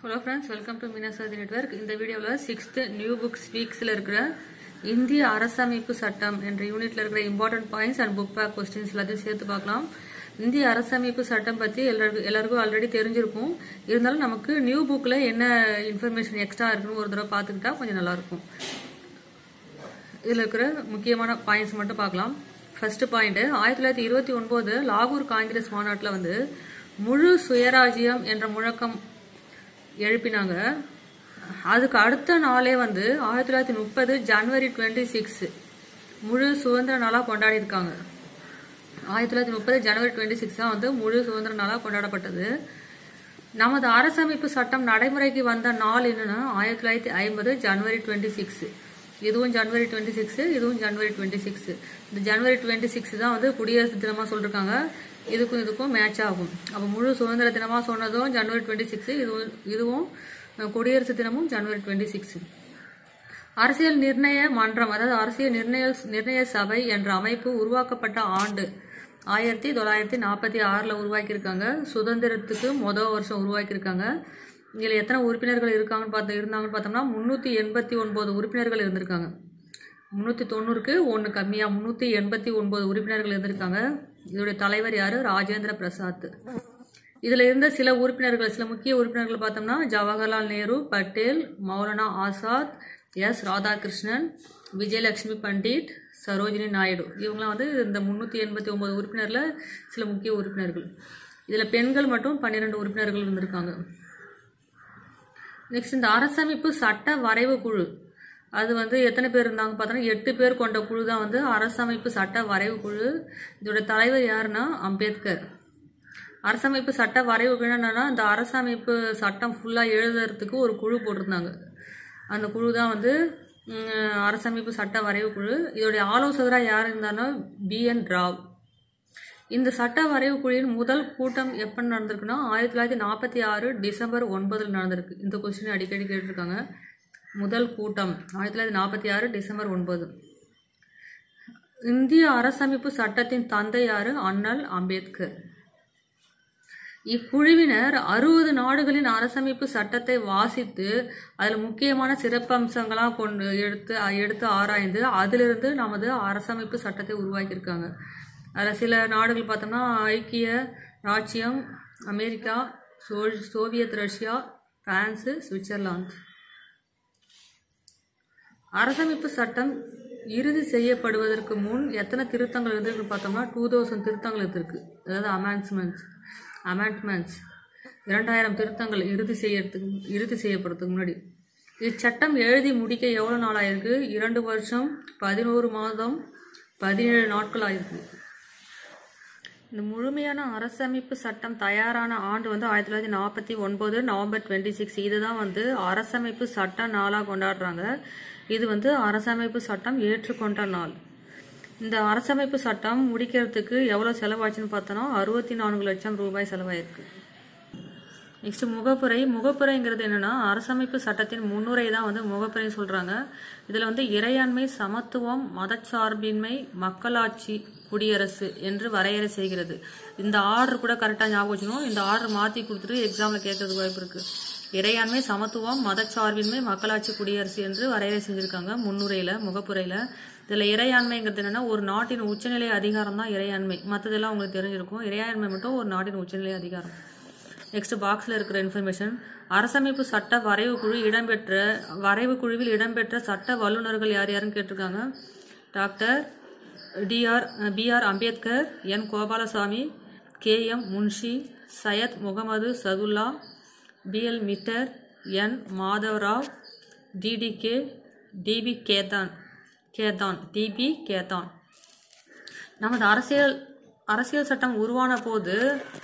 hello friends welcome to மீனாசாதி network இந்த வீடியோவில் சிக்ஸ்த்து நியூ புக்ஸ் வீக்ஸில் இருக்கிற இந்திய அரசமைப்பு சட்டம் என்ற யூனிட்ல இருக்கிற important points and book back questions எல்லாத்தையும் சேர்த்து பார்க்கலாம் இந்திய அரசமைப்பு சட்டம் பற்றி எல்லாருக்கும் எல்லாருக்கும் ஆல்ரெடி தெரிஞ்சிருக்கும் இருந்தாலும் நமக்கு நியூ புக்கில் என்ன இன்ஃபர்மேஷன் எக்ஸ்ட்ரா இருக்குன்னு ஒரு தடவை பார்த்துக்கிட்டா கொஞ்சம் நல்லாயிருக்கும் இதில் இருக்கிற முக்கியமான பாயிண்ட்ஸ் மட்டும் பார்க்கலாம் ஃபர்ஸ்ட் பாயிண்ட் ஆயிரத்தி தொள்ளாயிரத்தி இருபத்தி ஒன்பது லாகூர் காங்கிரஸ் மாநாட்டில் வந்து முழு சுயராஜ்யம் என்ற முழக்கம் எழுப்பினாங்க அதுக்கு அடுத்த நாளே வந்து ஆயிரத்தி தொள்ளாயிரத்தி முப்பது ஜனவரி டுவெண்ட்டி சிக்ஸ் முழு சுதந்திர நாளாக கொண்டாடி இருக்காங்க ஆயிரத்தி தொள்ளாயிரத்தி முப்பது ஜனவரி டுவெண்ட்டி சிக்ஸ் தான் வந்து முழு சுதந்திர நாளாக கொண்டாடப்பட்டது நமது அரசமைப்பு சட்டம் நடைமுறைக்கு வந்த நாள் என்னன்னா ஆயிரத்தி தொள்ளாயிரத்தி ஐம்பது ஜனவரி டுவெண்ட்டி சிக்ஸ் இதுவும் ஜனவரி டுவெண்ட்டி சிக்ஸ் இதுவும் ஜனவரி டுவெண்ட்டி சிக்ஸ் இந்த ஜனவரி டுவெண்ட்டி சிக்ஸ் தான் வந்து குடியரசு தினமாக சொல்லிருக்காங்க இதுக்கும் இதுக்கும் மேட்ச் ஆகும் அப்போ முழு சுதந்திர தினமாக சொன்னதும் ஜனவரி டுவெண்ட்டி சிக்ஸ் இதுவும் இதுவும் குடியரசு தினமும் ஜனவரி டுவெண்ட்டி சிக்ஸ் அரசியல் நிர்ணய மன்றம் அதாவது அரசியல் நிர்ணய நிர்ணய சபை என்ற அமைப்பு உருவாக்கப்பட்ட ஆண்டு ஆயிரத்தி தொள்ளாயிரத்தி நாற்பத்தி ஆறில் உருவாக்கியிருக்காங்க சுதந்திரத்துக்கு மொதல் வருஷம் உருவாக்கியிருக்காங்க இதில் எத்தனை உறுப்பினர்கள் இருக்காங்கன்னு பார்த்து இருந்தாங்கன்னு பார்த்தோம்னா முந்நூற்றி எண்பத்தி ஒன்பது உறுப்பினர்கள் இருந்திருக்காங்க முந்நூற்றி தொண்ணூறுக்கு ஒன்று கம்மியாக முந்நூற்றி எண்பத்தி ஒன்பது உறுப்பினர்கள் இருந்திருக்காங்க இதோடைய தலைவர் யார் ராஜேந்திர பிரசாத் இதில் இருந்த சில உறுப்பினர்கள் சில முக்கிய உறுப்பினர்கள் பார்த்தோம்னா ஜவஹர்லால் நேரு பட்டேல் மௌலானா ஆசாத் எஸ் ராதாகிருஷ்ணன் விஜயலட்சுமி பண்டிட் சரோஜினி நாயுடு இவங்களாம் வந்து இந்த முந்நூற்றி எண்பத்தி ஒம்பது உறுப்பினரில் சில முக்கிய உறுப்பினர்கள் இதில் பெண்கள் மட்டும் பன்னிரெண்டு உறுப்பினர்கள் இருந்திருக்காங்க நெக்ஸ்ட் இந்த அரசமைப்பு சட்ட வரைவு குழு அது வந்து எத்தனை பேர் இருந்தாங்க பார்த்தோன்னா எட்டு பேர் கொண்ட குழு தான் வந்து அரசமைப்பு சட்ட வரைவு குழு இதோட தலைவர் யாருன்னா அம்பேத்கர் அரசமைப்பு சட்ட வரைவு குழு என்னன்னா இந்த அரசமைப்பு சட்டம் ஃபுல்லாக எழுதுறதுக்கு ஒரு குழு போட்டிருந்தாங்க அந்த குழு தான் வந்து அரசமைப்பு சட்ட வரைவு குழு இதோடைய ஆலோசகராக யார் இருந்தாங்கன்னா பி என் ராவ் இந்த சட்ட வரைவு குழுவின் முதல் கூட்டம் எப்போ நடந்திருக்குன்னா ஆயிரத்தி தொள்ளாயிரத்தி நாற்பத்தி ஆறு டிசம்பர் ஒன்பதில் நடந்திருக்கு இந்த கொஸ்டின் அடிக்கடி கேட்டிருக்காங்க முதல் கூட்டம் ஆயிரத்தி தொள்ளாயிரத்தி நாற்பத்தி ஆறு டிசம்பர் ஒன்பது இந்திய அரசமைப்பு சட்டத்தின் தந்தை யாரு அண்ணல் அம்பேத்கர் இக்குழுவினர் அறுபது நாடுகளின் அரசமைப்பு சட்டத்தை வாசித்து அதில் முக்கியமான சிறப்பம்சங்களாக கொண்டு எடுத்து எடுத்து ஆராய்ந்து அதிலிருந்து நமது அரசமைப்பு சட்டத்தை உருவாக்கியிருக்காங்க அதில் சில நாடுகள் பார்த்தோம்னா ஐக்கிய ராச்சியம் அமெரிக்கா சோ சோவியத் ரஷ்யா பிரான்ஸு சுவிட்சர்லாந்து அரசமைப்பு சட்டம் இறுதி செய்யப்படுவதற்கு முன் எத்தனை திருத்தங்கள் இருந்திருக்கு பார்த்தோம்னா டூ தௌசண்ட் திருத்தங்கள் இருந்திருக்கு அதாவது அமெண்ட்ஸ்மெண்ட்ஸ் அமெண்ட்மெண்ட்ஸ் இரண்டாயிரம் திருத்தங்கள் இறுதி செய்யறதுக்கு இறுதி செய்யப்படுறதுக்கு முன்னாடி இச்சட்டம் எழுதி முடிக்க எவ்வளோ நாள் ஆயிருக்கு இரண்டு வருஷம் பதினோரு மாதம் பதினேழு நாட்கள் ஆயிருக்கு இந்த முழுமையான அரசமைப்பு சட்டம் தயாரான ஆண்டு வந்து ஆயிரத்தி தொள்ளாயிரத்தி நாற்பத்தி ஒன்பது நவம்பர் டுவெண்ட்டி சிக்ஸ் இதுதான் வந்து அரசமைப்பு சட்ட நாளாக கொண்டாடுறாங்க இது வந்து அரசமைப்பு சட்டம் ஏற்றுக்கொண்ட நாள் இந்த அரசமைப்பு சட்டம் முடிக்கிறதுக்கு எவ்வளோ செலவாச்சுன்னு பார்த்தோன்னா அறுபத்தி நான்கு லட்சம் ரூபாய் செலவாயிருக்கு நெக்ஸ்ட் முகப்புரை முகப்புரைங்கிறது என்னன்னா அரசமைப்பு சட்டத்தின் முன்னுரை தான் வந்து முகப்புரை சொல்றாங்க இதுல வந்து இறையாண்மை சமத்துவம் மதச்சார்பின்மை மக்களாட்சி குடியரசு என்று வரையறை செய்கிறது இந்த ஆர்டர் கூட கரெக்டாக ஞாபகம் வச்சுக்கணும் இந்த ஆர்டர் மாற்றி கொடுத்துட்டு எக்ஸாமில் கேட்கறதுக்கு வாய்ப்பு இருக்கு இறையாண்மை சமத்துவம் மதச்சார்பின்மை மக்களாட்சி குடியரசு என்று வரையறை செஞ்சிருக்காங்க முன்னுரையில் முகப்புரையில் இதில் இறையாண்மைங்கிறது என்னன்னா ஒரு நாட்டின் உச்சநிலை அதிகாரம் தான் இறையாண்மை மற்றதெல்லாம் உங்களுக்கு தெரிஞ்சிருக்கும் இறையாண்மை மட்டும் ஒரு நாட்டின் உச்சநிலை அதிகாரம் நெக்ஸ்ட் பாக்ஸில் இருக்கிற இன்ஃபர்மேஷன் அரசமைப்பு சட்ட வரைவு குழு இடம்பெற்ற வரைவு குழுவில் இடம்பெற்ற சட்ட வல்லுநர்கள் யார் யாருன்னு கேட்டிருக்காங்க doctor D R B R Ambedkar N Gopalaswami K M Munshi Syed Mohammad Saadulla B L Mitter N Madhava Rao TTK D P Khaitan Khaitan D P Khaitan நமது அரசியல் அரசியல் சட்டம் உருவான போது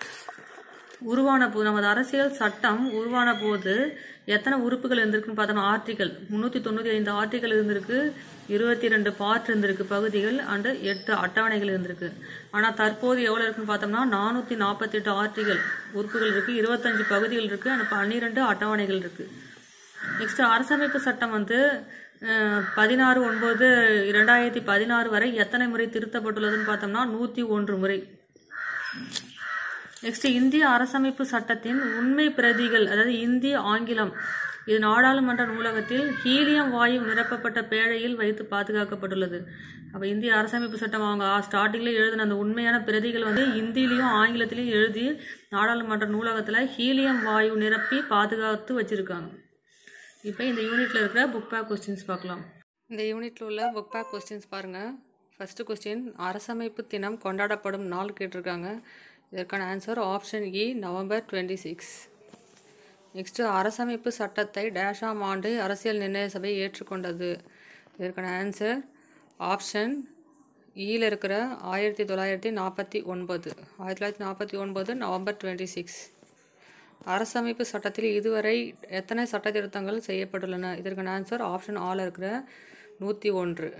உருவான போது நமது அரசியல் சட்டம் உருவான போது எத்தனை உறுப்புகள் இருந்திருக்குன்னு பார்த்தோம்னா ஆர்டிகல் முந்நூற்றி தொண்ணூற்றி ஐந்து ஆர்டிகல் இருந்திருக்கு இருபத்தி ரெண்டு பார்ட் இருந்திருக்கு பகுதிகள் அண்டு எட்டு அட்டவணைகள் இருந்திருக்கு ஆனால் தற்போது எவ்வளோ இருக்குன்னு பார்த்தோம்னா நானூற்றி நாற்பத்தி எட்டு ஆர்டிகல் உறுப்புகள் இருக்குது இருபத்தஞ்சு பகுதிகள் இருக்குது அண்ட் பன்னிரெண்டு அட்டவணைகள் இருக்குது நெக்ஸ்ட் அரசமைப்பு சட்டம் வந்து பதினாறு ஒன்பது இரண்டாயிரத்தி பதினாறு வரை எத்தனை முறை திருத்தப்பட்டுள்ளதுன்னு பார்த்தோம்னா நூற்றி ஒன்று முறை நெக்ஸ்ட் இந்திய அரசமைப்பு சட்டத்தின் உண்மை பிரதிகள் அதாவது இந்தி ஆங்கிலம் இது நாடாளுமன்ற நூலகத்தில் ஹீலியம் வாயு நிரப்பப்பட்ட பேழையில் வைத்து பாதுகாக்கப்பட்டுள்ளது அப்போ இந்திய அரசமைப்பு சட்டம் அவங்க ஸ்டார்டிங்கில் எழுதின அந்த உண்மையான பிரதிகள் வந்து இந்தியிலையும் ஆங்கிலத்திலையும் எழுதி நாடாளுமன்ற நூலகத்தில் ஹீலியம் வாயு நிரப்பி பாதுகாத்து வச்சுருக்காங்க இப்போ இந்த யூனிட்டில் இருக்கிற புக் பேக் கொஸ்டின்ஸ் பார்க்கலாம் இந்த யூனிட்டில் உள்ள புக் பேக் கொஸ்டின்ஸ் பாருங்கள் ஃபஸ்ட்டு கொஸ்டின் அரசமைப்பு தினம் கொண்டாடப்படும் நாள் கேட்டிருக்காங்க இதற்கான ஆன்சர் ஆப்ஷன் இ நவம்பர் டுவெண்ட்டி சிக்ஸ் நெக்ஸ்ட்டு அரசமைப்பு சட்டத்தை டேஷாம் ஆண்டு அரசியல் நிர்ணய சபை ஏற்றுக்கொண்டது இதற்கான ஆன்சர் ஆப்ஷன் ஈயில் இருக்கிற ஆயிரத்தி தொள்ளாயிரத்தி நாற்பத்தி ஒன்பது ஆயிரத்தி தொள்ளாயிரத்தி நாற்பத்தி ஒன்பது நவம்பர் டுவெண்ட்டி சிக்ஸ் அரசமைப்பு சட்டத்தில் இதுவரை எத்தனை சட்ட திருத்தங்கள் செய்யப்பட்டுள்ளன இதற்கான ஆன்சர் ஆப்ஷன் ஆல் இருக்கிற நூற்றி ஒன்று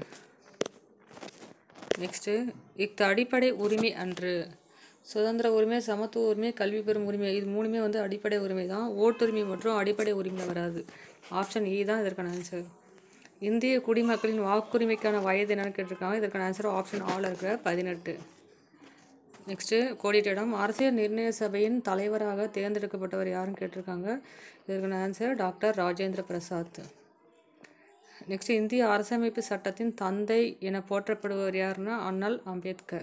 நெக்ஸ்ட்டு இஃது அடிப்படை உரிமை அன்று சுதந்திர உரிமை சமத்துவ உரிமை கல்வி பெறும் உரிமை இது மூணுமே வந்து அடிப்படை உரிமை தான் ஓட்டுரிமை மற்றும் அடிப்படை உரிமை வராது ஆப்ஷன் இ தான் இதற்கான ஆன்சர் இந்திய குடிமக்களின் வாக்குரிமைக்கான வயது என்னன்னு கேட்டிருக்காங்க இதற்கான ஆன்சர் ஆப்ஷன் ஆல் இருக்கிற பதினெட்டு நெக்ஸ்ட்டு கோடிட்டிடம் அரசியல் நிர்ணய சபையின் தலைவராக தேர்ந்தெடுக்கப்பட்டவர் யாருன்னு கேட்டிருக்காங்க இதற்கான answer doctor Rajendra Prasad next இந்திய அரசமைப்பு சட்டத்தின் தந்தை என போற்றப்படுபவர் யாருன்னா அண்ணல் அம்பேத்கர்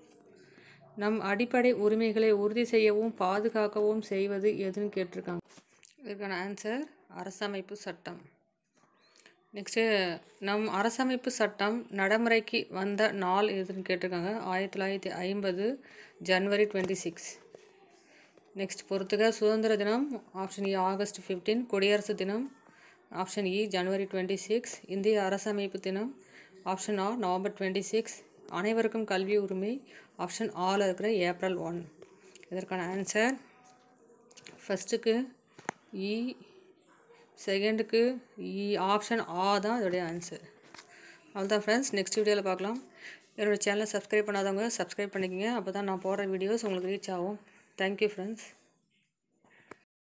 நம் அடிப்படை உரிமைகளை உறுதி செய்யவும் பாதுகாக்கவும் செய்வது எதுன்னு கேட்டிருக்காங்க இதற்கான ஆன்சர் அரசமைப்பு சட்டம் நெக்ஸ்ட்டு நம் அரசமைப்பு சட்டம் நடைமுறைக்கு வந்த நாள் எதுன்னு கேட்டிருக்காங்க ஆயிரத்தி தொள்ளாயிரத்தி ஐம்பது ஜனவரி டுவெண்ட்டி சிக்ஸ் நெக்ஸ்ட் பொறுத்துக சுதந்திர தினம் ஆப்ஷன் இ ஆகஸ்ட் ஃபிஃப்டீன் குடியரசு தினம் ஆப்ஷன் இ ஜனவரி டுவெண்ட்டி சிக்ஸ் இந்திய அரசமைப்பு தினம் ஆப்ஷன் ஆ நவம்பர் டுவெண்ட்டி சிக்ஸ் அனைவருக்கும் கல்வி உரிமை ஆப்ஷன் ஆல் இருக்கிற ஏப்ரல் ஒன் இதற்கான ஆன்சர் ஃபஸ்ட்டுக்கு இ செகண்டுக்கு இ ஆப்ஷன் ஆ தான் இதோடைய ஆன்சர் அவ்வளோதான் ஃப்ரெண்ட்ஸ் நெக்ஸ்ட் வீடியோவில் பார்க்கலாம் என்னோடய சேனலை சப்ஸ்கிரைப் பண்ணாதவங்க சப்ஸ்கிரைப் பண்ணிக்கோங்க அப்போ தான் நான் போடுற வீடியோஸ் உங்களுக்கு ரீச் ஆகும் தேங்க்யூ ஃப்ரெண்ட்ஸ்